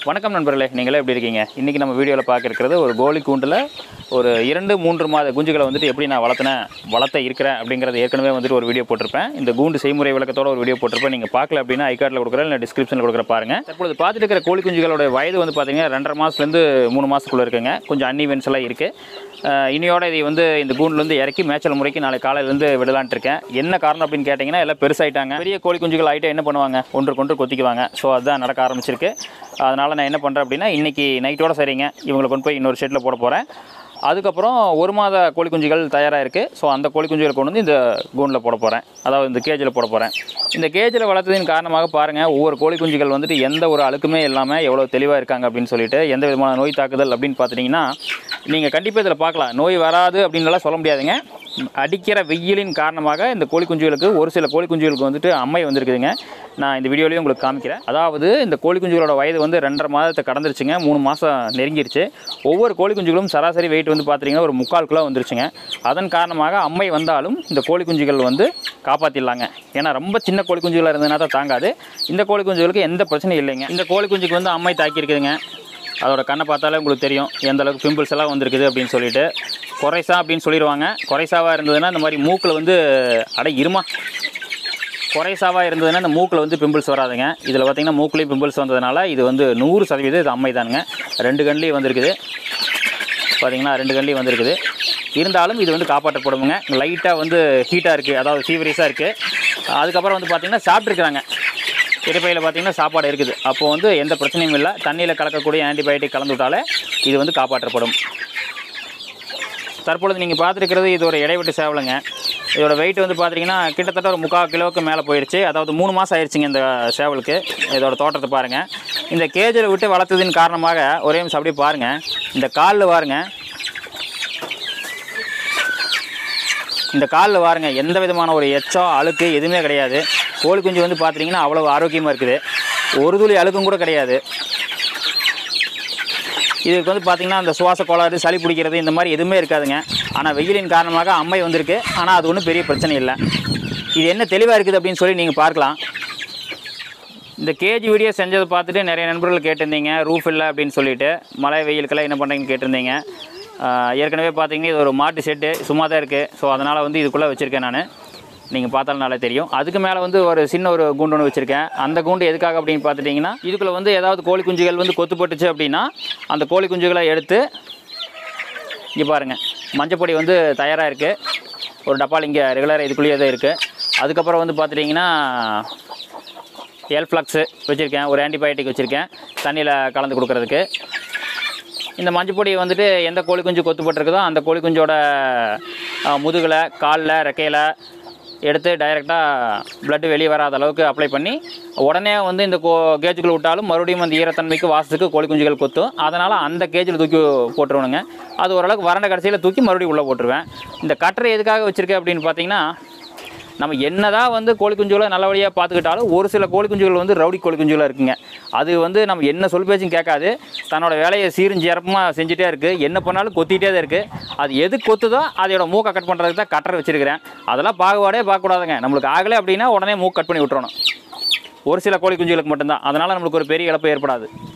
வணக்கம் நண்பர்களே நீங்களே எப்படி இருக்கீங்க இன்றைக்கி நம்ம வீடியோவில் பார்க்க இருக்கிறது ஒரு கோழி கூண்டில் ஒரு இரண்டு மூன்று மாத குஞ்சுகளை வந்துட்டு எப்படி நான் வளர்த்தினேன் வளர்த்த இருக்கிறேன் அப்படிங்கிறத ஏற்கனவே வந்துட்டு ஒரு வீடியோ போட்டிருப்பேன் இந்த கூண்டு செய்முறை விளக்கத்தோட ஒரு வீடியோ போட்டிருப்பேன் நீங்கள் பார்க்கல அப்படின்னா ஐகார்டில் கொடுக்குறேன் இல்லை டிஸ்கிரிப்ஷனில் கொடுக்குற பாருங்க தற்பொழுது பார்த்துட்டு இருக்கிற கோழி குஞ்சுகளோட வயது வந்து பார்த்தீங்கன்னா ரெண்டரை மாதத்துலேருந்து மூணு மாதத்துக்குள்ளே இருக்குங்க கொஞ்சம் அன்னிவென்ஸ் எல்லாம் இருக்குது அஹ் இனியோட இதை வந்து இந்த கூண்டுலேருந்து இறக்கி மேய்ச்சல் முறைக்கு நாளை காலையிலேருந்து விடலான்ட்டு இருக்கேன் என்ன காரணம் அப்படின்னு கேட்டிங்கன்னா எல்லாம் பெருசாயிட்டாங்க பெரிய கோழி குஞ்சுகள் ஆகிட்டு என்ன பண்ணுவாங்க ஒன்று கொன்று கொத்திக்குவாங்க ஸோ அதுதான் நடக்க ஆரம்பிச்சிருக்கு அதனால் நான் என்ன பண்ணுறேன் அப்படின்னா இன்றைக்கி நைட்டோட சரிங்க இவங்களை கொண்டு போய் இன்னொரு ஷெட்டில் போட போகிறேன் அதுக்கப்புறம் ஒரு மாத கோழி குஞ்சுகள் தயாராக இருக்குது ஸோ அந்த கோழி குஞ்சுகளை கொண்டு வந்து இந்த கூண்டில் போட போகிறேன் அதாவது இந்த கேஜில் போட போகிறேன் இந்த கேஜில் வளர்த்ததின் காரணமாக பாருங்கள் ஒவ்வொரு கோழி குஞ்சுகள் வந்துட்டு எந்த ஒரு அழுக்குமே இல்லாமல் எவ்வளோ தெளிவாக இருக்காங்க அப்படின்னு சொல்லிட்டு எந்த விதமான நோய் தாக்குதல் அப்படின்னு பார்த்துட்டிங்கன்னா நீங்கள் கண்டிப்பாக இதில் பார்க்கலாம் நோய் வராது அப்படின்னுலாம் சொல்ல முடியாதுங்க அடிக்கிற வெயிலின் காரணமாக இந்த கோழி குஞ்சுகளுக்கு ஒரு சில கோழி குஞ்சுகளுக்கு வந்துட்டு அம்மை வந்திருக்குதுங்க நான் இந்த வீடியோலையும் உங்களுக்கு காமிக்கிறேன் அதாவது இந்த கோழி குஞ்சுகளோட வயது வந்து ரெண்டரை மாதத்தை கடந்துருச்சுங்க மூணு மாதம் நெருங்கிருச்சு ஒவ்வொரு கோழி குஞ்சுகளும் சராசரி வெயிட் வந்து பார்த்தீங்கன்னா ஒரு முக்கால் கிலோ வந்துருச்சுங்க அதன் காரணமாக அம்மை வந்தாலும் இந்த கோழி குஞ்சுகள் வந்து காப்பாற்றிடலாங்க ஏன்னா ரொம்ப சின்ன கோழி குஞ்சுகளாக இருந்ததுனா தான் தாங்காது இந்த கோழி குஞ்சுகளுக்கு எந்த பிரச்சனையும் இல்லைங்க இந்த கோழி குஞ்சுக்கு வந்து அம்மை தாக்கியிருக்குதுங்க அதோட கண்ணை பார்த்தாலே உங்களுக்கு தெரியும் எந்த அளவுக்கு பிம்பிள்ஸ் எல்லாம் வந்திருக்குது அப்படின்னு சொல்லிட்டு குறைசா அப்படின்னு சொல்லிடுவாங்க குறைசாவாக இருந்ததுன்னா இந்த மாதிரி மூக்கில் வந்து அட இருமா குறைசாவாக இருந்ததுன்னா இந்த மூக்கில் வந்து பிம்பிள்ஸ் வராதுங்க இதில் பார்த்தீங்கன்னா மூக்குலேயும் பிம்பிள்ஸ் வந்ததுனால இது வந்து நூறு சதவீதம் இது அம்மை தானுங்க ரெண்டு கண்லேயும் வந்திருக்குது பார்த்தீங்கன்னா ரெண்டு கண்லேயும் வந்திருக்குது இருந்தாலும் இது வந்து காப்பாற்றப்படுமுங்க லைட்டாக வந்து ஹீட்டாக இருக்குது அதாவது ஃபீவரிஸாக இருக்குது அதுக்கப்புறம் வந்து பார்த்திங்கன்னா சாப்பிட்ருக்குறாங்க இறைப்பையில் பார்த்தீங்கன்னா சாப்பாடு இருக்குது அப்போ வந்து எந்த பிரச்சனையும் இல்லை தண்ணியில் கலக்கக்கூடிய ஆன்டிபயோட்டிக் கலந்து விட்டாலே இது வந்து காப்பாற்றப்படும் தற்பொழுது நீங்கள் பார்த்துருக்கிறது இது ஒரு இடைவெட்டு சேவலுங்க இதோட வெயிட் வந்து பார்த்தீங்கன்னா கிட்டத்தட்ட ஒரு முக்கால் கிலோவுக்கு மேலே போயிடுச்சு அதாவது மூணு மாதம் ஆயிடுச்சுங்க இந்த சேவலுக்கு இதோட தோட்டத்தை பாருங்கள் இந்த கேஜில் விட்டு வளர்த்ததின் காரணமாக ஒரே நிமிஷம் அப்படியே பாருங்கள் இந்த காலில் பாருங்க இந்த காலில் பாருங்க எந்த விதமான ஒரு எச்சம் அழுக்கு எதுவுமே கிடையாது கோழி குஞ்சு வந்து பார்த்தீங்கன்னா அவ்வளோ ஆரோக்கியமாக இருக்குது ஒரு துளி அழுக்கும் கூட கிடையாது இதுக்கு வந்து பார்த்திங்கன்னா அந்த சுவாச கோளாறு சளி பிடிக்கிறது இந்த மாதிரி எதுவுமே இருக்காதுங்க ஆனால் வெயிலின் காரணமாக அம்மை வந்திருக்கு ஆனால் அது ஒன்றும் பெரிய பிரச்சனை இல்லை இது என்ன தெளிவாக இருக்குது அப்படின்னு சொல்லி நீங்கள் பார்க்கலாம் இந்த கேஜி வீடியோ செஞ்சதை பார்த்துட்டு நிறைய நண்பர்கள் கேட்டிருந்தீங்க ரூஃப் இல்லை அப்படின்னு சொல்லிட்டு மழை வெயிலுக்கெல்லாம் என்ன பண்ணுறீங்கன்னு கேட்டிருந்தீங்க ஆஹ் ஏற்கனவே பார்த்தீங்கன்னா இது ஒரு மாட்டு செட்டு சும்மா தான் இருக்குது ஸோ அதனால் வந்து இதுக்குள்ளே வச்சுருக்கேன் நான் நீங்கள் பார்த்தாலும் நல்லா தெரியும் அதுக்கு மேலே வந்து ஒரு சின்ன ஒரு கூண்டு ஒன்று வச்சுருக்கேன் அந்த கூண்டு எதுக்காக அப்படின்னு பார்த்துட்டிங்கன்னா இதுக்குள்ளே வந்து ஏதாவது கோழி குஞ்சுகள் வந்து கொத்து போட்டுச்சு அப்படின்னா அந்த கோழி குஞ்சுகளை எடுத்து இங்கே பாருங்கள் மஞ்சப்பொடி வந்து தயாராக இருக்குது ஒரு டப்பால் இங்கே ரெகுலராக இதுக்குள்ளேயே தான் இருக்குது அதுக்கப்புறம் வந்து பார்த்துட்டிங்கன்னா எல்ஃப்ளக்ஸு வச்சுருக்கேன் ஒரு ஆன்டிபயோட்டிக் வச்சுருக்கேன் தண்ணியில் கலந்து கொடுக்குறதுக்கு இந்த மஞ்சப்பொடி வந்துட்டு எந்த கோழி குஞ்சு கொத்து போட்டிருக்குதோ அந்த கோழி குஞ்சோட முதுகில் காலில் ரெக்கையில் எடுத்து டைரெக்டாக பிளட்டு வெளியே வராத அளவுக்கு அப்ளை பண்ணி உடனே வந்து இந்த கோ கேஜுக்குள்ள விட்டாலும் மறுபடியும் அந்த ஈரத்தன்மைக்கு வாசத்துக்கு கோழி குஞ்சுகள் கொத்தும் அதனால் அந்த கேஜில் தூக்கி போட்டுருவணுங்க அது ஓரளவுக்கு வறண்ட கடைசியில் தூக்கி மறுபடியும் உள்ளே போட்டுருவேன் இந்த கட்டரை எதுக்காக வச்சுருக்கேன் அப்படின்னு பார்த்தீங்கன்னா நம்ம என்னதான் வந்து கோழி குஞ்சுகளை நல்லபடியாக பார்த்துக்கிட்டாலும் ஒரு சில கோழி குஞ்சுகள் வந்து ரவுடி கோழி குஞ்சுகளாக இருக்குங்க அது வந்து நம்ம என்ன சொல் பேச்சும் கேட்காது தன்னோட வேலையை சீரும் சிறப்பமாக செஞ்சுட்டே இருக்குது என்ன பண்ணாலும் கொத்திட்டே தான் இருக்குது அது எது கொத்துதோ அதோட மூக்கை கட் பண்ணுறதுக்கு தான் கட்டர் வச்சிருக்கிறேன் அதெல்லாம் பாகுபாடே பார்க்கக்கூடாதுங்க நம்மளுக்கு ஆகலை அப்படின்னா உடனே மூக்கு கட் பண்ணி விட்டுறணும் ஒரு சில கோழி குஞ்சுகளுக்கு மட்டும்தான் அதனால் நம்மளுக்கு ஒரு பெரிய இழப்பு ஏற்படாது